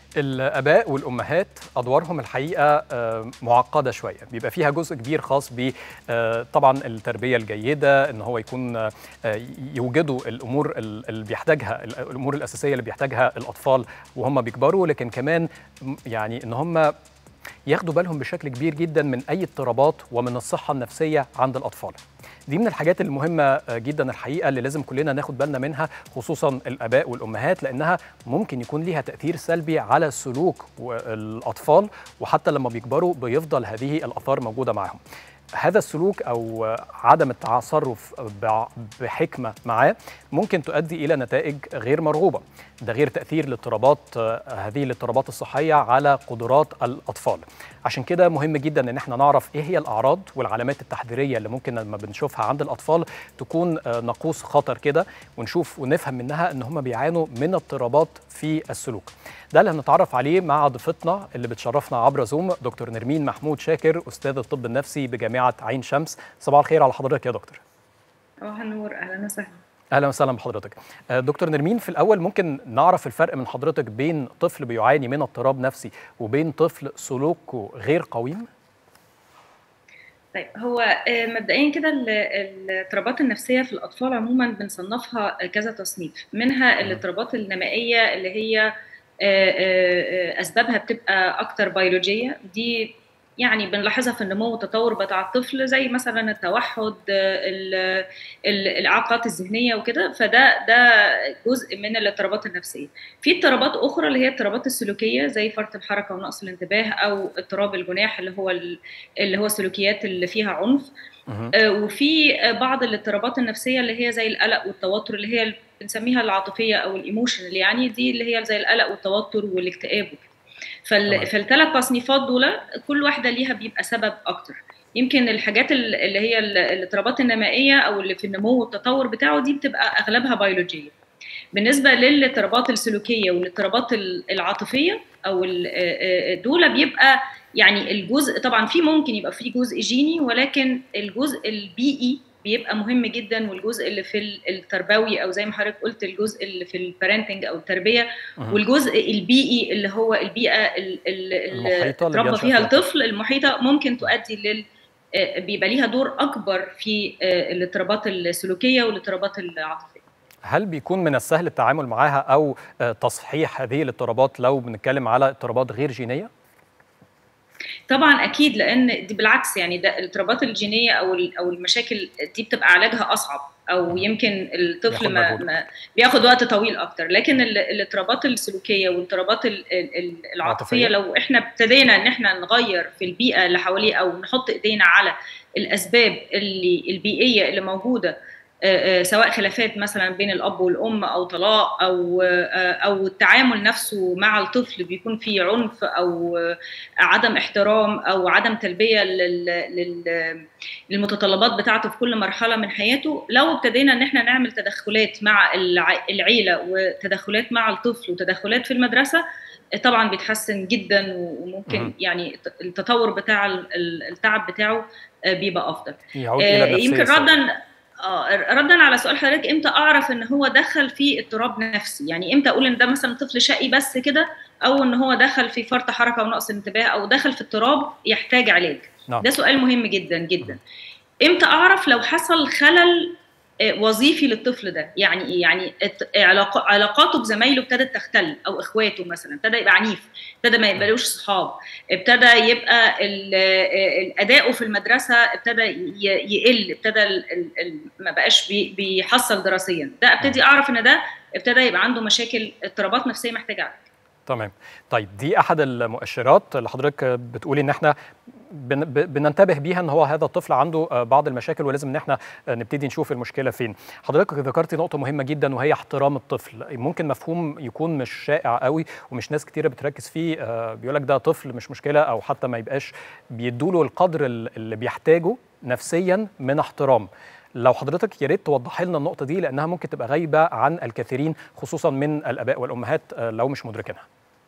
الاباء والامهات ادوارهم الحقيقه معقده شويه بيبقى فيها جزء كبير خاص ب طبعا التربيه الجيده ان هو يكون يوجدوا الامور اللي بيحتاجها الامور الاساسيه اللي بيحتاجها الاطفال وهم بيكبروا لكن كمان يعني ان هم ياخدوا بالهم بشكل كبير جدا من اي اضطرابات ومن الصحه النفسيه عند الاطفال دي من الحاجات المهمه جدا الحقيقه اللي لازم كلنا ناخد بالنا منها خصوصا الاباء والامهات لانها ممكن يكون ليها تاثير سلبي على سلوك الاطفال وحتى لما بيكبروا بيفضل هذه الاثار موجوده معهم هذا السلوك او عدم التصرف بحكمه معاه ممكن تؤدي الى نتائج غير مرغوبه ده غير تاثير الاضطرابات هذه الاضطرابات الصحيه على قدرات الاطفال عشان كده مهم جدا ان احنا نعرف ايه هي الاعراض والعلامات التحذيريه اللي ممكن لما بنشوفها عند الاطفال تكون ناقوس خطر كده ونشوف ونفهم منها ان هم بيعانوا من اضطرابات في السلوك ده اللي هنتعرف عليه مع ضيفتنا اللي بتشرفنا عبر زوم دكتور نرمين محمود شاكر استاذ الطب النفسي بجامعه عين شمس صباح الخير على حضرتك يا دكتور صباح النور اهلا وسهلا اهلا وسهلا بحضرتك دكتور نرمين في الاول ممكن نعرف الفرق من حضرتك بين طفل بيعاني من اضطراب نفسي وبين طفل سلوكه غير قويم طيب هو مبدئيا كده الاضطرابات النفسيه في الاطفال عموما بنصنفها كذا تصنيف منها الاضطرابات النمائيه اللي هي اسبابها بتبقى اكتر بيولوجيه دي يعني بنلاحظها في النمو والتطور بتاع الطفل زي مثلا التوحد الاعاقات الذهنيه وكده فده ده جزء من الاضطرابات النفسيه في اضطرابات اخرى اللي هي الاضطرابات السلوكيه زي فرط الحركه ونقص الانتباه او اضطراب الجناح اللي هو اللي هو السلوكيات اللي فيها عنف وفي بعض الاضطرابات النفسيه اللي هي زي القلق والتوتر اللي هي بنسميها العاطفيه او الايموشنال يعني دي اللي هي زي القلق والتوتر والاكتئاب وكده فال... فالثلاث تصنيفات دول كل واحده ليها بيبقى سبب اكتر يمكن الحاجات اللي هي الاضطرابات النمائيه او اللي في النمو والتطور بتاعه دي بتبقى اغلبها بيولوجيه بالنسبه للاضطرابات السلوكيه والاضطرابات العاطفيه او دول بيبقى يعني الجزء طبعا في ممكن يبقى في جزء جيني ولكن الجزء البيئي بيبقى مهم جدا والجزء اللي في التربوي او زي ما حضرتك قلت الجزء اللي في البارنتنج او التربيه أه. والجزء البيئي اللي هو البيئه اللي اتربى فيها الطفل المحيطه ممكن تؤدي لل بيبقى ليها دور اكبر في الاضطرابات السلوكيه والاضطرابات العاطفيه هل بيكون من السهل التعامل معها او تصحيح هذه الاضطرابات لو بنتكلم على اضطرابات غير جينيه؟ طبعا اكيد لان دي بالعكس يعني ده الاضطرابات الجينيه او او المشاكل دي بتبقى علاجها اصعب او يمكن الطفل ما, ما بياخد وقت طويل اكتر لكن الاضطرابات السلوكيه والاضطرابات العاطفيه لو احنا ابتدينا ان احنا نغير في البيئه اللي حواليه او نحط ايدينا على الاسباب اللي البيئيه اللي موجوده سواء خلافات مثلا بين الاب والام او طلاق او او التعامل نفسه مع الطفل بيكون فيه عنف او عدم احترام او عدم تلبيه للمتطلبات بتاعته في كل مرحله من حياته لو ابتدينا ان احنا نعمل تدخلات مع العيله وتدخلات مع الطفل وتدخلات في المدرسه طبعا بيتحسن جدا وممكن يعني التطور بتاع التعب بتاعه بيبقى افضل يمكن ردا اه ردا على سؤال حضرتك امتى اعرف ان هو دخل في اضطراب نفسي يعني امتى اقول ان ده مثلا طفل شقي بس كده او ان هو دخل في فرط حركه ونقص انتباه او دخل في اضطراب يحتاج علاج نعم. ده سؤال مهم جدا جدا امتى اعرف لو حصل خلل وظيفي للطفل ده يعني ايه يعني علاقاته بزمايله ابتدت تختل او اخواته مثلا ابتدى يبقى عنيف ابتدى ما يبقالوش صحاب ابتدى يبقى اداؤه في المدرسه ابتدى يقل ابتدى ما بقاش بيحصل دراسيا ده ابتدي اعرف ان ده ابتدى يبقى عنده مشاكل اضطرابات نفسيه محتاجه علاج تمام طيب دي احد المؤشرات اللي حضرتك بتقولي ان احنا بننتبه بيها ان هو هذا الطفل عنده بعض المشاكل ولازم ان احنا نبتدي نشوف المشكله فين حضرتك ذكرتي نقطه مهمه جدا وهي احترام الطفل ممكن مفهوم يكون مش شائع قوي ومش ناس كتيره بتركز فيه بيقول لك ده طفل مش مشكله او حتى ما يبقاش بيدوا له القدر اللي بيحتاجه نفسيا من احترام لو حضرتك يا ريت توضحي لنا النقطه دي لانها ممكن تبقى غايبه عن الكثيرين خصوصا من الاباء والامهات لو مش مدركينها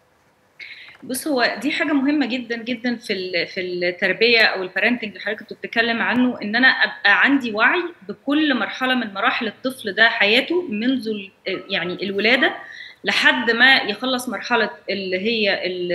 بص هو دي حاجه مهمه جدا جدا في في التربيه او البارنتنج اللي حضرتك كنت بتتكلم عنه ان انا ابقى عندي وعي بكل مرحله من مراحل الطفل ده حياته منذ يعني الولاده لحد ما يخلص مرحله اللي هي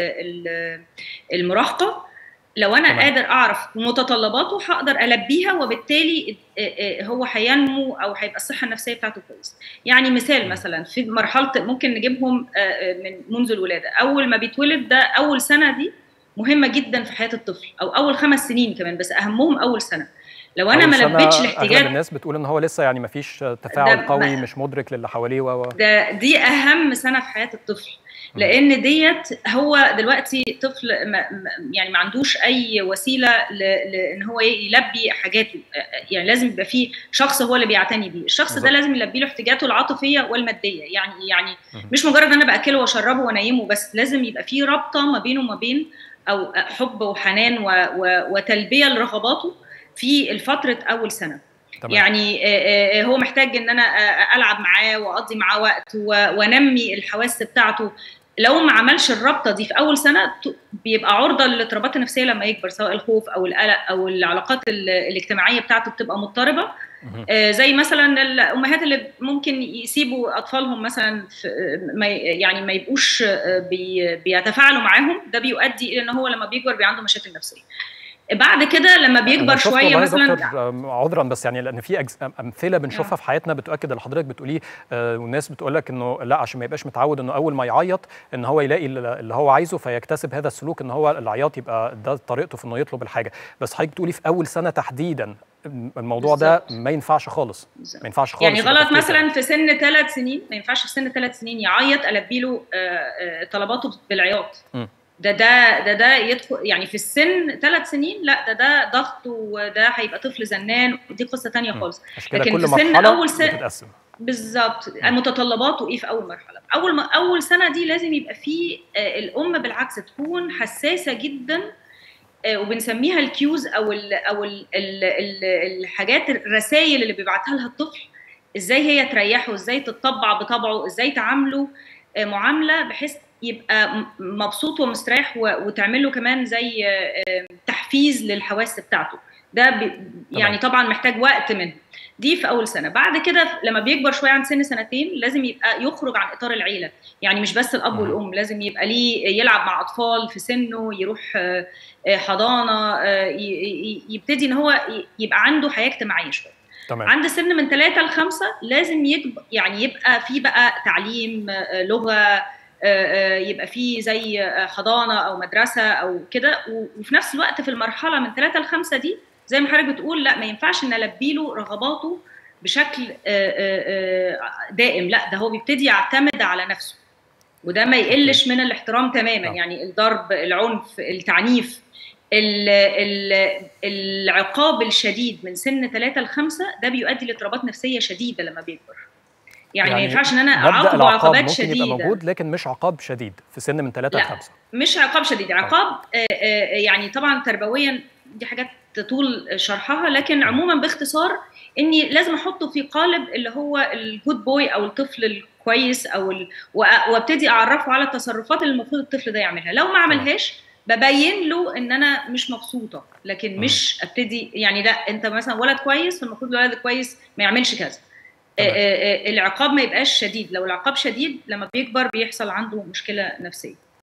المراهقه لو انا طبعا. قادر اعرف متطلباته هقدر البيها وبالتالي هو هينمو او هيبقى الصحه النفسيه بتاعته كويس يعني مثال مثلا في مرحله ممكن نجيبهم من منذ الولاده اول ما بيتولد ده اول سنه دي مهمه جدا في حياه الطفل او اول خمس سنين كمان بس اهمهم اول سنه لو انا ما لبيتش الاحتياجات اغلب الناس بتقول ان هو لسه يعني ما فيش تفاعل قوي مش مدرك للي حواليه و ده دي اهم سنه في حياه الطفل لان ديت هو دلوقتي طفل ما يعني ما عندوش اي وسيله لان هو يلبي حاجاته يعني لازم يبقى في شخص هو اللي بيعتني بيه الشخص بالزبط. ده لازم يلبي له احتياجاته العاطفيه والماديه يعني يعني مش مجرد انا باكله واشربه وانيمه بس لازم يبقى في رابطه ما بينه وما بين او حب وحنان و و وتلبيه لرغباته في الفتره اول سنه طبعا. يعني هو محتاج ان انا العب معاه واقضي معاه وقت وانمي الحواس بتاعته لو ما عملش الرابطه دي في اول سنه بيبقى عرضه للاضطرابات النفسيه لما يكبر سواء الخوف او القلق او العلاقات الاجتماعيه بتاعته بتبقى مضطربه زي مثلا الامهات اللي ممكن يسيبوا اطفالهم مثلا في ما يعني ما يبقوش بي بيتفاعلوا معاهم ده بيؤدي الى ان هو لما بيكبر بيبقى عنده مشاكل نفسيه بعد كده لما بيكبر شويه مثلا دكتور عذرا بس يعني لان في امثله بنشوفها في حياتنا بتؤكد اللي حضرتك بتقوليه آه والناس بتقول لك انه لا عشان ما يبقاش متعود انه اول ما يعيط ان هو يلاقي اللي هو عايزه فيكتسب هذا السلوك ان هو العياط يبقى ده طريقته في انه يطلب الحاجه بس حضرتك بتقولي في اول سنه تحديدا الموضوع بالزبط. ده ما ينفعش خالص بالزبط. ما ينفعش خالص يعني غلط مثلا في سن ثلاث سنين ما ينفعش في سن ثلاث سنين يعيط البي له طلباته بالعياط م. ده ده ده ده يدخل يعني في السن ثلاث سنين لا ده ده ضغط وده هيبقى طفل زنان دي قصه ثانيه خالص لكن في سن اول سنه بالظبط متطلباته ايه في اول مرحله اول ما اول سنه دي لازم يبقى في الام بالعكس تكون حساسه جدا وبنسميها الكيوز او ال او ال ال ال الحاجات الرسائل اللي بيبعتها لها الطفل ازاي هي تريحه ازاي تطبع بطبعه ازاي تعامله معامله بحيث يبقى مبسوط ومستريح وتعمل له كمان زي تحفيز للحواس بتاعته ده يعني طبعا محتاج وقت منه دي في اول سنه بعد كده لما بيكبر شويه عن سن سنتين لازم يبقى يخرج عن اطار العيله يعني مش بس الاب والام لازم يبقى ليه يلعب مع اطفال في سنه يروح حضانه يبتدي ان هو يبقى عنده حياه اجتماعيه شويه تمام. عند سن من ثلاثة لخمسة لازم يكبر يعني يبقى في بقى تعليم لغة يبقى في زي حضانه او مدرسه او كده وفي نفس الوقت في المرحله من ثلاثه لخمسه دي زي ما حضرتك بتقول لا ما ينفعش ان البي له رغباته بشكل دائم لا ده هو بيبتدي يعتمد على نفسه وده ما يقلش من الاحترام تماما يعني الضرب العنف التعنيف العقاب الشديد من سن ثلاثة لخمسة ده بيؤدي لاضطرابات نفسية شديدة لما بيكبر يعني, يعني ما ينفعش ان انا اعاقبه عقوبات ممكن شديده يبقى موجود لكن مش عقاب شديد في سن من 3 ل 5 مش عقاب شديد عقاب آآ آآ يعني طبعا تربويا دي حاجات تطول شرحها لكن عموما باختصار اني لازم احطه في قالب اللي هو الجود بوي او الطفل الكويس او ال... وابتدي اعرفه على التصرفات اللي المفروض الطفل ده يعملها لو ما عملهاش ببين له ان انا مش مبسوطه لكن مش ابتدي يعني لا انت مثلا ولد كويس فالمفروض الولد كويس ما يعملش كذا العقاب ما يبقاش شديد لو العقاب شديد لما بيكبر بيحصل عنده مشكله نفسيه